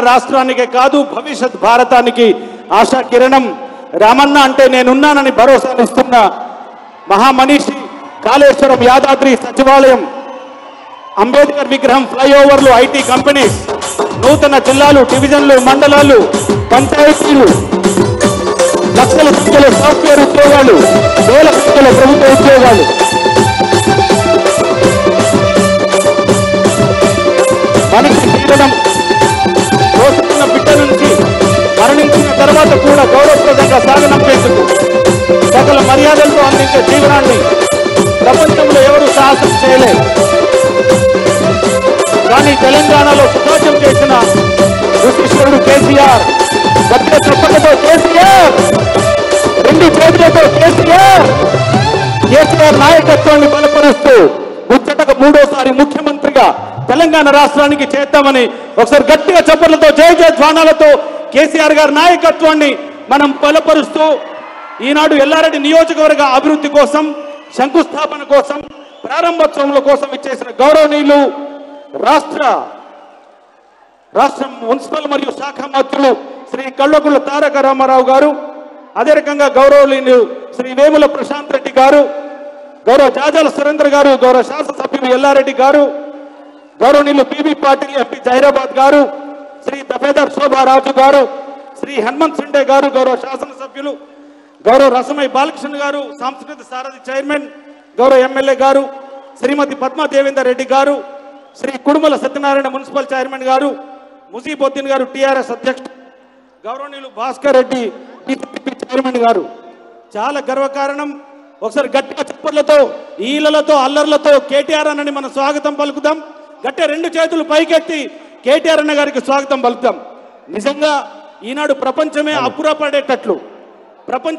రాష్ట్రానికే కాదు భవిష్యత్ భారతానికి ఆశా కిరణం రామన్న అంటే నేనున్నానని భరోసానిస్తున్న మహామనీషి కాళేశ్వరం యాదాద్రి సచివాలయం అంబేద్కర్ విగ్రహం ఫ్లైఓవర్లు ఐటీ కంపెనీస్ నూతన జిల్లాలు డివిజన్లు మండలాలు పంచాయతీలు లక్షల సంఖ్యలో సాఫ్ట్వేర్ ఉద్యోగాలు వేల సంఖ్యలో ప్రభుత్వ ఉద్యోగాలు మనిషి జీవనం పోసుకున్న బిడ్డ నుంచి మరణించిన తర్వాత కూడా గౌరవప్రదంగా సాగనంపేందుకు సకల మర్యాదలతో అందించే జీవనాన్ని ప్రపంచంలో ఎవరు సాహసం చేయలేదు కానీ తెలంగాణలో సుసాధ్యం చేసిన ఋషీశ్వరుడు కేసీఆర్ గట్టిగా చెప్పకతో కేసీఆర్ రెండు చేతులతో కేసీఆర్ కేసీఆర్ నాయకత్వాన్ని బలపరుస్తూ ముచ్చటకు మూడోసారి ముఖ్యమంత్రిగా తెలంగాణ రాష్ట్రానికి చేద్దామని ఒకసారి గట్టిగా చప్పట్లతో జయ జయ ధ్వానాలతో కేసీఆర్ గారి నాయకత్వాన్ని మనం బలపరుస్తూ ఈనాడు ఎల్లారెడ్డి నియోజకవర్గ అభివృద్ధి కోసం శంకుస్థాపన కోసం ప్రారంభోత్సవంల కోసం ఇచ్చేసిన గౌరవనీయులు రాష్ట్ర రాష్ట్ర మున్సిపల్ మరియు శాఖ మంత్రులు శ్రీ కళ్ళకుళ్ళ తారక రామారావు గారు అదే రకంగా గౌరవనీయులు శ్రీ వేముల ప్రశాంత్ రెడ్డి గారు గౌరవ జాజాల సురేంద్ర గారు గౌరవ శాసనసభ్యులు ఎల్లారెడ్డి గారు గౌరవనీయులు పిబి పాటిల్ ఎంపీ జైరాబాద్ గారు శ్రీ దఫేదార్ శోభారాజు గారు శ్రీ హనుమంత్ సిండే గారు గౌరవ శాసనసభ్యులు గౌరవ రసమై బాలకృష్ణ గారు సాంస్కృతిక సారథి చైర్మన్ గౌరవ ఎమ్మెల్యే గారు శ్రీమతి పద్మా దేవేందర్ రెడ్డి గారు శ్రీ కుడుమల సత్యనారాయణ మున్సిపల్ చైర్మన్ గారు ముజీబుద్దీన్ గారు టిఆర్ఎస్ అధ్యక్షుడు గౌరవనీయులు భాస్కర్ రెడ్డి డిసిపి చైర్మన్ గారు చాలా గర్వకారణం ఒకసారి గట్టిగా చప్పట్లతో ఈలలతో అల్లర్లతో కేటీఆర్ అన్నని మనం స్వాగతం పలుకుదాం గట్టిగా రెండు చేతులు పైకెత్తి కేటీఆర్ అన్న గారికి స్వాగతం పలుకుదాం నిజంగా ఈనాడు ప్రపంచమే అప్పురపడేటట్లు ప్రపంచ